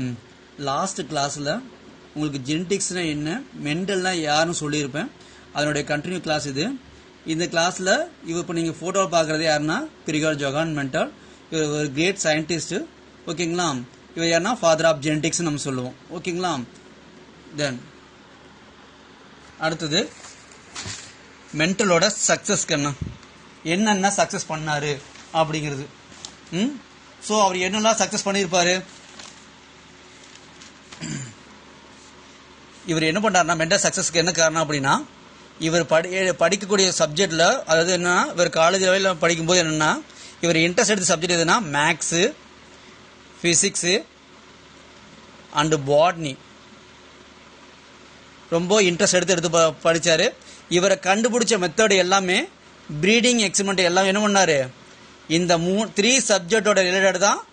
ம் லாஸ்ட் கிளாஸில் உங்களுக்கு ஜெனட்டிக்ஸ்னா என்ன மென்டல்னா யாருன்னு சொல்லியிருப்பேன் அதனுடைய கண்டினியூ கிளாஸ் இது இந்த கிளாஸில் இவ இப்போ நீங்கள் ஃபோட்டோ பார்க்குறது யாருன்னா பிரிகால் ஜொகான் மென்டல் இவர் ஒரு கிரேட் சயின்டிஸ்ட் ஓகேங்களா இவர் யாருன்னா ஃபாதர் ஆஃப் ஜெனட்டிக்ஸ் நம்ம சொல்லுவோம் ஓகேங்களா தென் அடுத்தது மென்டலோட சக்ஸஸ்க்கு என்ன என்னென்ன சக்ஸஸ் பண்ணாரு அப்படிங்கிறது ம் ஸோ அவர் என்னெல்லாம் சக்ஸஸ் பண்ணியிருப்பாரு இவர் என்ன பண்றாருன்னா மென்டல் சக்ஸஸ்க்கு என்ன காரணம் அப்படின்னா இவர் படி படிக்கக்கூடிய சப்ஜெக்ட்ல அதாவது என்னன்னா இவர் காலேஜ் லெவலில் படிக்கும்போது என்னன்னா இவர் இன்ட்ரெஸ்ட் எடுத்த சப்ஜெக்ட் எதுனா மேக்ஸு ஃபிசிக்ஸு அண்டு பாட்னி ரொம்ப இன்ட்ரெஸ்ட் எடுத்து எடுத்து ப- படிச்சாரு இவரை கண்டுபிடிச்ச மெத்தட் எல்லாமே ப்ரீடிங் எக்ஸ்பெரிமெண்ட் எல்லாம் என்ன பண்ணாரு இந்த மூ த்ரீ சப்ஜெக்டோட ரிலேட்டட் தான்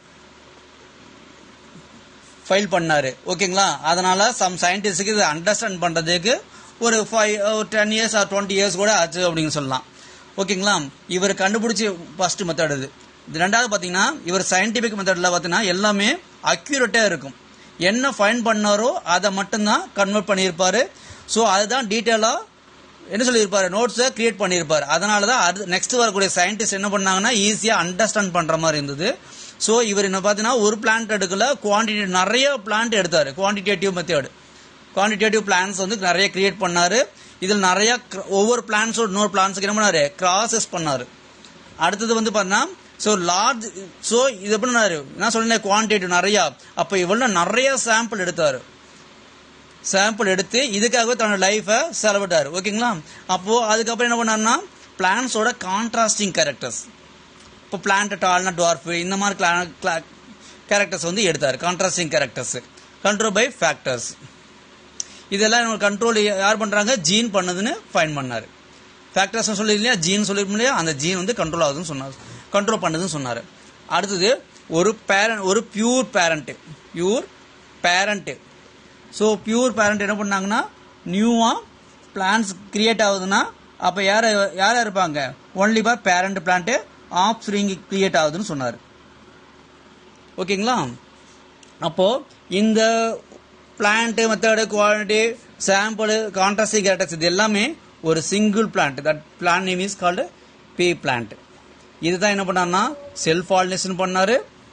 ஃபைல் பண்ணாரு ஓகேங்களா அதனால சம் சயின்டிஸ்டுக்கு இதை அண்டர்ஸ்டாண்ட் பண்றதுக்கு ஒரு ஃபைவ் ஒரு ten years or twenty years கூட ஆச்சு அப்படின்னு சொல்லலாம் ஓகேங்களா இவர் கண்டுபிடிச்ச ஃபர்ஸ்ட் மெத்தட் இது இது ரெண்டாவது பார்த்தீங்கன்னா இவர் சயின்டிபிக் மெத்தடில் பார்த்தீங்கன்னா எல்லாமே அக்யூரேட்டாக இருக்கும் என்ன ஃபைன் பண்ணாரோ அதை மட்டும்தான் கன்வெர்ட் பண்ணியிருப்பாரு ஸோ அதுதான் டீட்டெயிலாக என்ன சொல்லியிருப்பாரு நோட்ஸை கிரியேட் பண்ணியிருப்பாரு அதனால தான் அது நெக்ஸ்ட் வரக்கூடிய சயின்டிஸ்ட் என்ன பண்ணாங்கன்னா ஈஸியாக அண்டர்ஸ்டாண்ட் பண்ணுற மாதிரி இருந்தது ஸோ இவர் என்ன பார்த்தீங்கன்னா ஒரு பிளான்ட் எடுக்கல குவான்டிட்டி நிறைய பிளான்ட் எடுத்தார் குவான்டிடேட்டிவ் மெத்தட் குவான்டிடேட்டிவ் பிளான்ஸ் வந்து நிறைய கிரியேட் பண்ணாரு இதில் நிறைய cr- ஒவ்வொரு பிளான்ஸோட இன்னொரு பிளான்ஸுக்கு என்ன பண்ணாரு கிராசஸ் பண்ணாரு அடுத்தது வந்து பார்த்தீங்கன்னா ஸோ லார்ஜ் ஸோ இது எப்படி பண்ணாரு நான் சொன்னேன் குவான்டிட்டி நிறையா அப்போ இவ்வளோ நிறைய சாம்பிள் எடுத்தாரு சாம்பிள் எடுத்து இதுக்காகவே தன்னோட லைஃபை செலவிட்டாரு ஓகேங்களா அப்போ அதுக்கப்புறம் என்ன பண்ணாருன்னா பிளான்ஸோட கான்ட்ராஸ்டிங் கேரக்டர்ஸ் இப்போ பிளான்ட் டால்னா டுவார்ஃப் இந்த மாதிரி கேரக்டர்ஸ் வந்து எடுத்தார் contrasting characters control by factors இதெல்லாம் கண்ட்ரோல் யார் பண்றாங்க ஜீன் பண்ணுதுன்னு ஃபைன் பண்ணாரு ஃபேக்டர்ஸ் சொல்லி இல்லையா ஜீன் சொல்லிருப்போம் இல்லையா அந்த ஜீன் வந்து கண்ட்ரோல் ஆகுதுன்னு சொன்னார் கண்ட்ரோல் பண்ணுதுன்னு சொன்னார் அடுத்தது ஒரு பேரண்ட் ஒரு pure parent pure parent so pure parent என்ன பண்ணாங்கன்னா நியூவாக பிளான்ஸ் கிரியேட் ஆகுதுன்னா அப்போ யார் யார் யார் இருப்பாங்க only for parent plant offspring create ஆகுதுன்னு சொன்னார் ஓகேங்களா அப்போ இந்த plant method quality sample contrasting characters இது எல்லாமே ஒரு single plant that plant name is called pea plant இதுதான் என்ன பண்ணாருன்னா செல்ஃப் பாலினேஷன் பண்ணாரு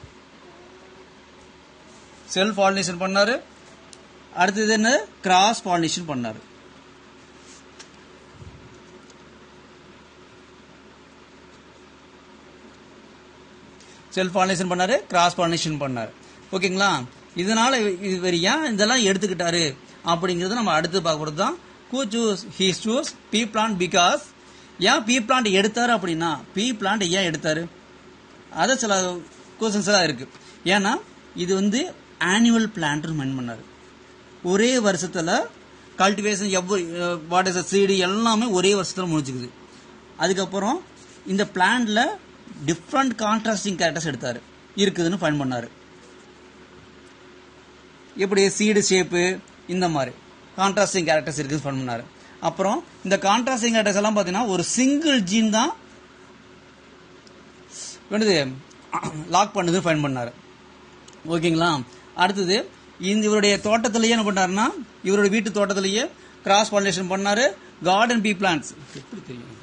செல்ஃப் பாலினேஷன் பண்ணாரு அடுத்தது என்ன கிராஸ் பாலினேஷன் பண்ணாரு செல்ஃப் பாலினேஷன் பண்ணாரு கிராஸ் பாலினேஷன் பண்ணாரு ஓகேங்களா இதனால இவ- இவர் ஏன் இதெல்லாம் எடுத்துக்கிட்டாரு அப்படிங்கறது நம்ம அடுத்து பார்க்கறது தான் who chose he chose pea plant because ஏன் பி பிளான்ட் எடுத்தாரு அப்படின்னா பி பிளான்ட் ஏன் எடுத்தாரு அது சில கொஸ்டின்ஸ் எல்லாம் இருக்கு ஏன்னா இது வந்து ஆனுவல் பிளான்ட்னு மென் பண்ணாரு ஒரே வருஷத்துல கல்டிவேஷன் எவ்வளோ வாட் இஸ் சீடு எல்லாமே ஒரே வருஷத்துல முடிச்சுக்குது அதுக்கப்புறம் இந்த பிளான்ட்ல டிஃப்ரெண்ட் கான்ட்ராஸ்டிங் கேரக்டர்ஸ் எடுத்தாரு இருக்குதுன்னு ஃபைன் பண்ணாரு எப்படி சீடு ஷேப்பு இந்த மாதிரி கான்ட்ராஸ்டிங் கேரக்டர்ஸ் இருக்குன்னு ஃபைன் பண்ணாரு அப்புறம் இந்த கான்ட்ராஸ்டிங் கேரக்டர்ஸ் எல்லாம் பார்த்தீங்கன்னா ஒரு சிங்கிள் ஜீன் தான் என்னது லாக் பண்ணுது ஃபைன் பண்ணாரு ஓகேங்களா அடுத்தது இந்த இவருடைய தோட்டத்திலேயே என்ன பண்ணாருன்னா இவருடைய வீட்டு தோட்டத்திலேயே கிராஸ் பாலினேஷன் பண்ணாரு கார்டன் பீ பிளான்ட்ஸ் எப்படி தெரியும் எனக்கு?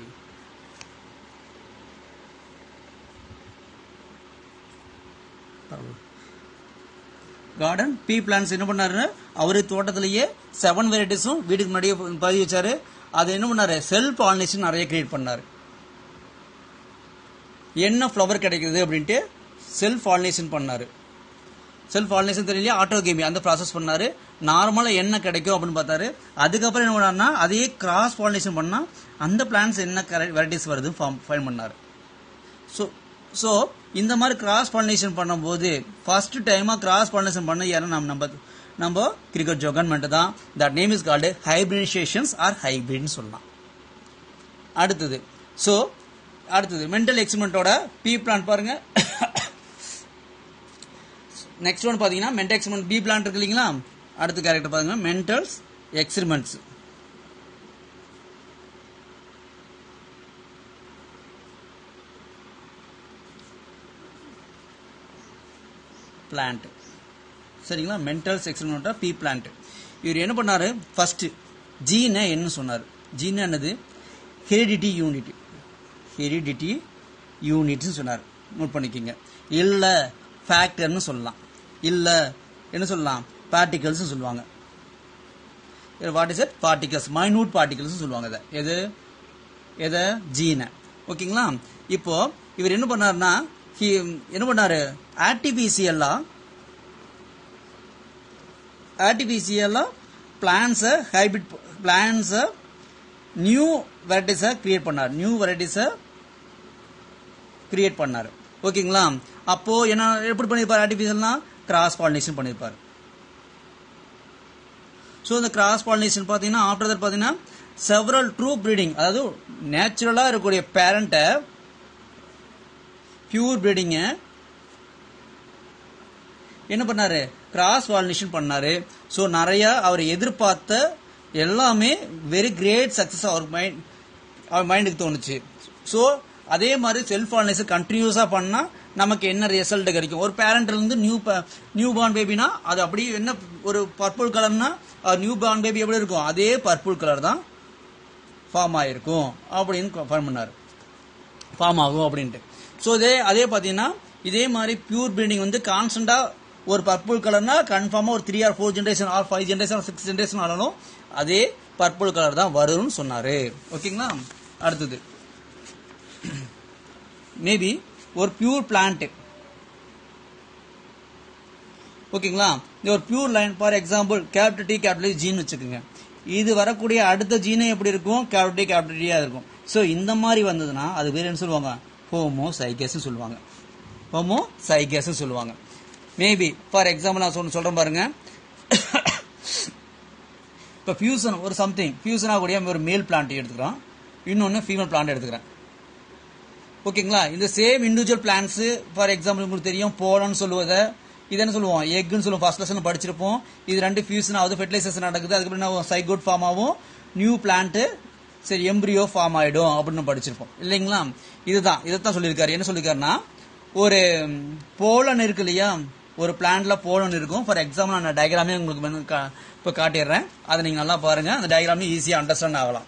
கார்டன் பீ பிளான்ஸ் என்ன பண்ணாரு அவரு தோட்டத்திலேயே செவன் வெரைட்டிஸும் வீட்டுக்கு முன்னாடியே பதிவு வச்சாரு அதை என்ன பண்ணாரு செல்ஃப் பாலினேஷன் நிறைய கிரியேட் பண்ணாரு என்ன ஃப்ளவர் கிடைக்குது அப்படின்ட்டு செல்ஃப் பாலினேஷன் பண்ணாரு செல்ஃப் பாலினேஷன் தெரியலையா ஆட்டோகேமி அந்த ப்ராசஸ் பண்ணாரு நார்மலாக என்ன கிடைக்கும் அப்படின்னு பார்த்தாரு அதுக்கப்புறம் என்ன பண்ணாருன்னா அதையே கிராஸ் பாலினேஷன் பண்ணா அந்த பிளான்ஸ் என்ன வெரைட்டிஸ் வருது ஃபைன் பண்ணாரு ஸோ ஸோ இந்த மாதிரி கிராஸ் பாலினேஷன் பண்ணும்போது ஃபர்ஸ்ட் டைமாக கிராஸ் பாலினேஷன் பண்ண யாரும் நம்ம நம்ம நம்ம கிரிக்கெட் ஜோகன்மெண்ட் தான் தட் நேம் இஸ் கால்டு ஹைபிரிடேஷன்ஸ் ஆர் ஹைபிரிட்னு சொல்லலாம் அடுத்தது ஸோ அடுத்தது மென்டல் எக்ஸ்பெரிமெண்ட்டோட பி பிளான் பாருங்க நெக்ஸ்ட் ஒன் பார்த்தீங்கன்னா மென்டல் எக்ஸ்பெரிமெண்ட் பி பிளான் இருக்கு இல்லைங்களா அடுத்த கேரக்டர் பாருங்க மென்டல்ஸ் எக்ஸ்பெரிமெண்ட்ஸ் பிளான்ட் சரிங்களா மென்டல் செக்ஷன் பி பிளான்ட் இவர் என்ன பண்ணாரு ஃபர்ஸ்ட் ஜீனை என்ன சொன்னார் ஜீன் என்னது ஹெரிடிட்டி யூனிட் ஹெரிடிட்டி யூனிட்னு சொன்னார் நோட் பண்ணிக்கோங்க இல்லை ஃபேக்டர்னு சொல்லலாம் இல்லை என்ன சொல்லலாம் பார்ட்டிகல்ஸ்னு சொல்லுவாங்க what is it particles minute particles சொல்லுவாங்க இதை எது எதை ஜீனை ஓகேங்களா இப்போ இவர் என்ன பண்ணாருன்னா he என்ன பண்ணாரு ஆர்டிபிசிஎல்லாம் ஆர்டிபிசிஎல்லாம் பிளான்ஸை ஹைபிரிட் பிளான்ஸை நியூ வெரைட்டிஸை கிரியேட் பண்ணார் நியூ வெரைட்டிஸை கிரியேட் பண்ணார் ஓகேங்களா அப்போ என்ன எப்படி பண்ணியிருப்பார் ஆர்டிபிஷியல்னா கிராஸ் பாலினேஷன் பண்ணியிருப்பார் ஸோ இந்த கிராஸ் பாலினேஷன் பார்த்தீங்கன்னா ஆஃப்டர் தட் பார்த்தீங்கன்னா செவரல் ட்ரூ ப்ரீடிங் அதாவது நேச்சுரலாக இருக்கக்கூடிய பேரண்ட்டை பியூர் ப்ரீடிங்கை என்ன பண்ணாரு கிராஸ் வாலினேஷன் பண்ணாரு ஸோ நிறைய அவர் எதிர்பார்த்த எல்லாமே வெரி கிரேட் சக்ஸஸ் அவர் மைண்ட் அவர் மைண்டுக்கு தோணுச்சு ஸோ அதே மாதிரி செல்ஃப் வாலினேஷன் கண்டினியூஸாக பண்ணால் நமக்கு என்ன ரிசல்ட் கிடைக்கும் ஒரு பேரண்ட்ல இருந்து நியூ நியூ பார்ன் பேபினா அது அப்படியே என்ன ஒரு பர்பிள் கலர்னா நியூ பார்ன் பேபி எப்படி இருக்கும் அதே பர்பிள் கலர் தான் ஃபார்ம் ஆயிருக்கும் அப்படின்னு ஃபார்ம் பண்ணார் ஃபார்ம் ஆகும் அப்படின்ட்டு ஸோ இதே அதே பார்த்தீங்கன்னா இதே மாதிரி பியூர் ப்ரீடிங் வந்து கான்ஸ்டண்டாக ஒரு பர்பிள் கலர்னா கன்ஃபார்மாக ஒரு three or four generation or five generation six generation ஆனாலும் அதே பர்பிள் கலர் தான் வரும்னு சொன்னார் ஓகேங்களா அடுத்தது மேபி ஒரு பியூர் பிளான்ட் ஓகேங்களா இந்த ஒரு pure line for example capital T capital gene வச்சுக்கோங்க இது வரக்கூடிய அடுத்த ஜீனை எப்படி இருக்கும் கேபிட்டல் கேபிட்டலியா இருக்கும் ஸோ இந்த மாதிரி வந்ததுன்னா அது பேர் என்ன சொல்லுவாங்க ஹோமோ சைகேஸ்னு சொல்லுவாங்க ஹோமோ சைகேஸ்னு சொல்லுவாங்க மேபி ஃபார் எக்ஸாம்பிள் நான் சொன்ன சொல்றேன் பாருங்க இப்போ ஃபியூசன் ஒரு சம்திங் ஃபியூசன் ஆகக்கூடிய ஒரு மேல் பிளான்ட் எடுத்துக்கிறோம் இன்னொன்று ஃபீமேல் பிளான்ட் எடுத்துக்கிறேன் ஓகேங்களா இந்த same individual plants for example உங்களுக்கு தெரியும் போலன்னு சொல்லுவதை இது என்ன சொல்லுவோம் எக்குன்னு சொல்லுவோம் ஃபர்ஸ்ட் லெசன் படிச்சிருப்போம் இது ரெண்டு ஃபியூசன் ஆகுது ஃபெர்டிலைசேஷன் நடக்குது அதுக்கப்புறம் என்ன சைகோட் ஃபார்ம் ஆகும் நியூ பிளான்ட் சரி எம்ப்ரியோ ஃபார்ம் ஆயிடும் அப்படின்னு படிச்சிருப்போம் இல்லைங்களா இதுதான் இதைத்தான் சொல்லியிருக்காரு என்ன சொல்லியிருக்காருன்னா ஒரு போலன் இருக்கு இல்லையா ஒரு பிளான்ட்ல போலன் இருக்கும் ஃபார் எக்ஸாம்பிள் நான் டயக்ராமே உங்களுக்கு இப்போ காட்டிடுறேன் அதை நீங்க நல்லா பாருங்க அந்த டயக்ராமே ஈஸியாக அண்டர்ஸ்டாண்ட் ஆகலாம்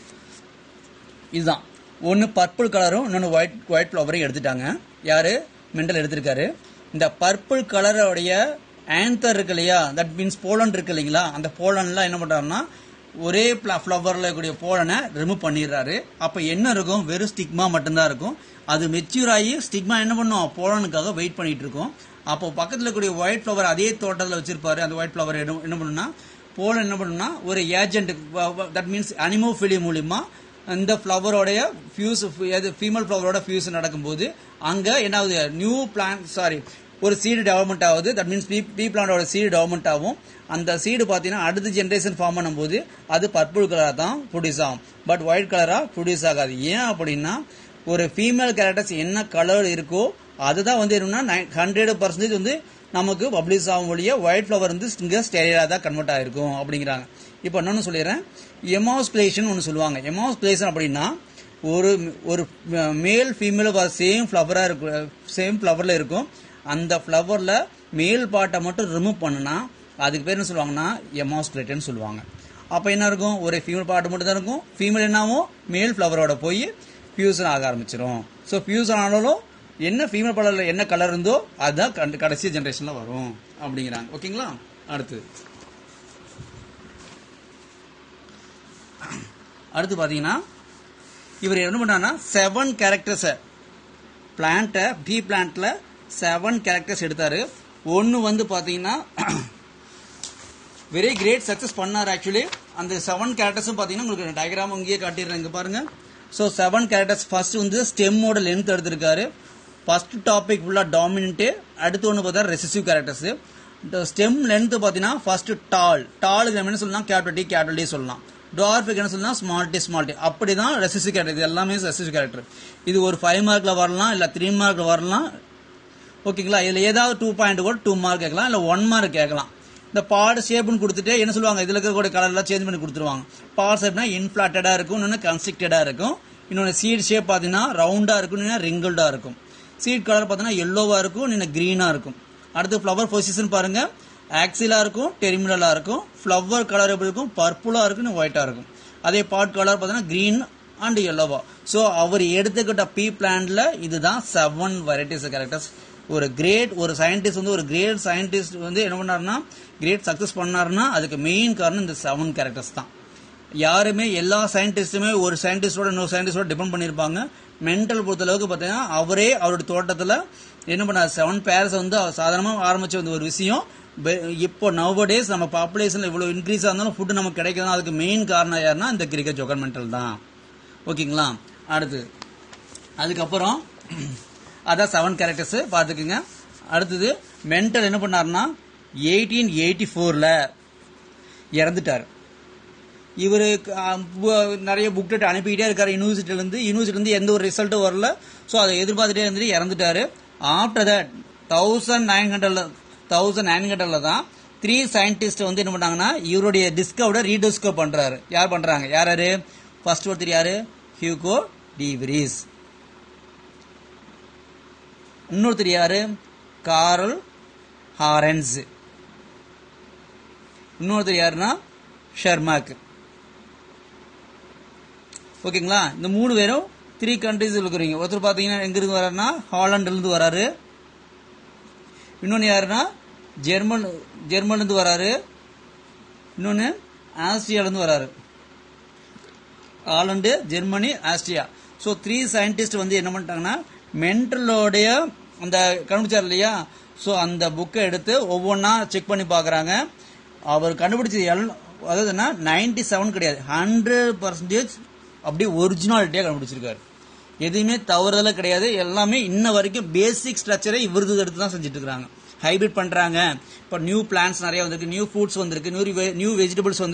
இதுதான் ஒன்று பர்பிள் கலரும் இன்னொன்று ஒயிட் ஒயிட் ஃப்ளவரையும் எடுத்துட்டாங்க யாரு மெண்டல் எடுத்திருக்காரு இந்த பர்பிள் கலரோடைய ஆன்தர் இருக்கு இல்லையா தட் மீன்ஸ் போலன் இருக்கு இல்லைங்களா அந்த போலன்லாம் என்ன பண்றாருன்னா ஒரே ஃப்ளவரில் இருக்கக்கூடிய போலனை ரிமூவ் பண்ணிடுறாரு அப்போ என்ன இருக்கும் வெறும் ஸ்டிக்மா மட்டும்தான் இருக்கும் அது மெச்சூர் ஆகி ஸ்டிக்மா என்ன பண்ணும் போலனுக்காக வெயிட் பண்ணிட்டு இருக்கும் அப்போ பக்கத்தில் இருக்கக்கூடிய ஒயிட் ஃப்ளவர் அதே தோட்டத்தில் வச்சிருப்பாரு அந்த ஒயிட் ஃப்ளவர் என்ன பண்ணுன்னா போலன் என்ன பண்ணுன்னா ஒரு ஏஜென்ட் தட் மீன்ஸ் அனிமோஃபிலி மூலியமா இந்த ஃப்ளவரோடைய ஃபியூஸ் ஃபீமேல் ஃப்ளவரோட ஃபியூஸ் நடக்கும்போது அங்கே என்ன ஆகுது நியூ பிளான் சாரி ஒரு சீடு டெவலப்மெண்ட் ஆகுது தட் மீன்ஸ் பீ பீ பிளானோட சீடு டெவலப்மெண்ட் ஆகும் அந்த சீடு பார்த்தீங்கன்னா அடுத்த ஜென்ரேஷன் ஃபார்ம் பண்ணும்போது அது பர்பிள் கலராக தான் ப்ரொடியூஸ் ஆகும் பட் ஒயிட் கலராக ப்ரொடியூஸ் ஆகாது ஏன் அப்படின்னா ஒரு ஃபீமேல் கேரக்டர்ஸ் என்ன கலர் இருக்கோ அதுதான் வந்து என்னன்னா ஹண்ட்ரட் பர்சன்டேஜ் வந்து நமக்கு பப்ளிஷ் ஆகும் ஒழிய ஒயிட் ஃப்ளவர் வந்து இங்கே ஸ்டெரியா தான் கன்வெர்ட் ஆயிருக்கும் அப்படிங்கிறாங்க இப்போ இன்னொன்று சொல்லிடுறேன் எமாஸ்பிளேஷன் ஒன்று சொல்லுவாங்க எமாஸ்பிளேஷன் அப்படின்னா ஒரு ஒரு மேல் ஃபீமேல் சேம் ஃப்ளவராக இருக்கும் சேம் ஃப்ளவரில் இருக்கும் அந்த ஃப்ளவரில் மேல் பார்ட்டை மட்டும் ரிமூவ் பண்ணுனா அதுக்கு பேர் என்ன சொல்லுவாங்கன்னா எமாஸ்பிளேட்டட்னு சொல்லுவாங்க அப்போ என்ன இருக்கும் ஒரு ஃபீமேல் பார்ட் மட்டும் தான் இருக்கும் ஃபீமேல் என்னாவும் மேல் ஃப்ளவரோட போய் ஃபியூசன் ஆக ஆரம்பிச்சிடும் ஸோ ஃபியூசன் ஆனாலும் என்ன ஃபீமேல் கலரில் என்ன கலர் இருந்தோ அதுதான் கண்டு கடைசி ஜென்ரேஷனில் வரும் அப்படிங்கிறாங்க ஓகேங்களா அடுத்தது அடுத்து பார்த்தீங்கன்னா இவர் என்ன பண்ணான்னா செவன் கேரக்டர்ஸை பிளான்ட்டை பி பிளான்ட்ல செவன் கேரக்டர்ஸ் எடுத்தாரு ஒன்று வந்து பார்த்தீங்கன்னா வெரி கிரேட் சக்ஸஸ் பண்ணார் ஆக்சுவலி அந்த செவன் கேரக்டர்ஸும் பார்த்தீங்கன்னா உங்களுக்கு டயக்ராம் இங்கேயே காட்டிடுறேன் இங்கே பாருங்க ஸோ செவன் கேரக்டர்ஸ் ஃபர்ஸ்ட் வந்து ஸ்டெம்மோட லென்த் எடுத்திருக்காரு ஃபர்ஸ்ட் டாபிக் ஃபுல்லாக டாமினன்ட்டு அடுத்து ஒன்று பார்த்தா ரெசிசிவ் கேரக்டர்ஸ் ஸ்டெம் லென்த் பார்த்தீங்கன்னா ஃபர்ஸ்ட் டால் டாலுக்கு நம்ம என்ன சொல்லலாம் கேபிட்டல் டி கேபிட்டல் டி சொல்லலாம் டார்ஃபுக்கு என்ன சொல்லலாம் ஸ்மால் டி ஸ்மால் டி அப்படி தான் ரெசிசிவ் கேரக்டர் இது எல்லாமே ரெசிசிவ் கேரக்டர் இது ஒரு ஃபைவ் மார்க்கில் வரலாம் இல்லை த்ரீ மார்க்கில் வரலாம் ஓகேங்களா இதில் ஏதாவது டூ பாயிண்ட் கூட டூ மார்க் கேட்கலாம் இல்லை ஒன் மார்க் கேட்கலாம் இந்த பாடு ஷேப்னு கொடுத்துட்டு என்ன சொல்லுவாங்க இதில் இருக்கக்கூடிய கலர்லாம் சேஞ்ச் பண்ணி கொடுத்துருவாங்க பாட் ஷேப்னா இன்ஃபிளாட்டடாக இருக்கும் இன்னொன்று கன்ஸ்ட்ரக்டடாக இருக்கும் இன்னொன்று சீட் ஷேப் பார்த்தீங்கன்னா ரவுண்டாக இருக்கும் இல்லைன்னா ரிங்கிள்டாக இருக்கும் சீட் கலர் பார்த்தீங்கன்னா எல்லோவாக இருக்கும் இல்லைன்னா க்ரீனாக இருக்கும் அடுத்து ஃப்ளவர் பொசிஷன் பாருங்க ஆக்சிலாக இருக்கும் டெர்மினலாக இருக்கும் ஃப்ளவர் கலர் எப்படி இருக்கும் பர்பிளாக இருக்கும் ஒயிட்டாக இருக்கும் அதே பாட் கலர் பார்த்தீங்கன்னா க்ரீன் அண்ட் எல்லோவா ஸோ அவர் எடுத்துக்கிட்ட பீ பிளான்ட்ல இதுதான் செவன் வெரைட்டிஸ் கேரக்டர்ஸ் ஒரு கிரேட் ஒரு சயின்டிஸ்ட் வந்து ஒரு கிரேட் சயின்டிஸ்ட் வந்து என்ன பண்ணாருன்னா கிரேட் சக்ஸஸ் பண்ணாருன்னா அதுக்கு மெயின் காரணம் இந்த செவன் கேரக்டர்ஸ் தான் யாருமே எல்லா சயின்டிஸ்ட்டுமே ஒரு சயின்டிஸ்டோட இன்னொரு சயின்டிஸ்டோட டிபெண்ட் பண்ணியிருப்பாங்க மென்டல் பொறுத்தளவுக்கு பார்த்தீங்கன்னா அவரே அவரோட தோட்டத்தில் என்ன பண்ணார் செவன் பேர்ஸ் வந்து அவர் சாதாரணமாக ஆரம்பிச்ச வந்து ஒரு விஷயம் பெ- இப்போ நவ டேஸ் நம்ம பாப்புலேஷன் இவ்வளோ இன்க்ரீஸ் இருந்தாலும் ஃபுட்டு நமக்கு கிடைக்குதுன்னா அதுக்கு மெயின் காரணம் யாருன்னா இந்த கிரிக்கெட் ஜோக்கர் மென்டல் தான் ஓகேங்களா அடுத்து அதுக்கப்புறம் அதான் செவன் கேரக்டர்ஸ் பார்த்துக்குங்க அடுத்தது மென்டல் என்ன பண்ணாருன்னா எயிட்டீன் எயிட்டி ஃபோரில் இறந்துட்டார் இவர் நிறைய புக்லெட் அனுப்பிக்கிட்டே இருக்காரு யூனிவர்சிட்டிலேருந்து யூனிவர்சிட்டிலேருந்து எந்த ஒரு ரிசல்ட்டும் வரல ஸோ அதை எதிர்பார்த்துட்டே இருந்துட்டு இறந்துட்டாரு ஆஃப்டர் தட் தௌசண்ட் நைன் ஹண்ட்ரட்ல தௌசண்ட் நைன் ஹண்ட்ரட்ல தான் த்ரீ சயின்டிஸ்ட் வந்து என்ன பண்ணாங்கன்னா இவருடைய டிஸ்கவரை ரீடிஸ்கவர் பண்றாரு யார் பண்றாங்க யார் யாரு ஃபர்ஸ்ட் ஒருத்தர் யாரு ஹியூகோ டிவிரிஸ் இன்னொருத்தர் யாரு காரல் ஹாரன்ஸ் இன்னொருத்தர் யாருன்னா ஷர்மாக் ஓகேங்களா இந்த மூணு பேரும் த்ரீ கண்ட்ரிஸ் இருக்கிறீங்க ஒருத்தர் பார்த்தீங்கன்னா எங்கிருந்து வர்றாருன்னா ஹாலண்ட்லேருந்து வராரு இன்னொன்று யாருன்னா ஜெர்மன் ஜெர்மன்லேருந்து வராரு இன்னொன்று ஆஸ்திரியாலேருந்து வராரு Holland Germany Austria so three scientist வந்து என்ன பண்ணிட்டாங்கன்னா மென்டலோடைய அந்த கண்டுபிடிச்சார் இல்லையா ஸோ அந்த புக்கை எடுத்து ஒவ்வொன்றா செக் பண்ணி பார்க்குறாங்க அவர் கண்டுபிடிச்சது எல் அதாவதுன்னா நைன்டி செவன் கிடையாது ஹண்ட்ரட் பர்சன்டேஜ் அப்படியே ஒரிஜினாலிட்டியாக கண்டுபிடிச்சிருக்காரு எதுவுமே தவறுதல கிடையாது எல்லாமே இன்ன வரைக்கும் பேசிக் ஸ்ட்ரக்சரை இவரது எடுத்து தான் செஞ்சுட்டு இருக்காங்க ஹைபிரிட் பண்றாங்க இப்போ நியூ பிளான்ஸ் நிறைய வந்திருக்கு நியூ ஃப்ரூட்ஸ் வந்திருக்கு நியூ நியூ வெஜிடபிள்ஸ் வந்து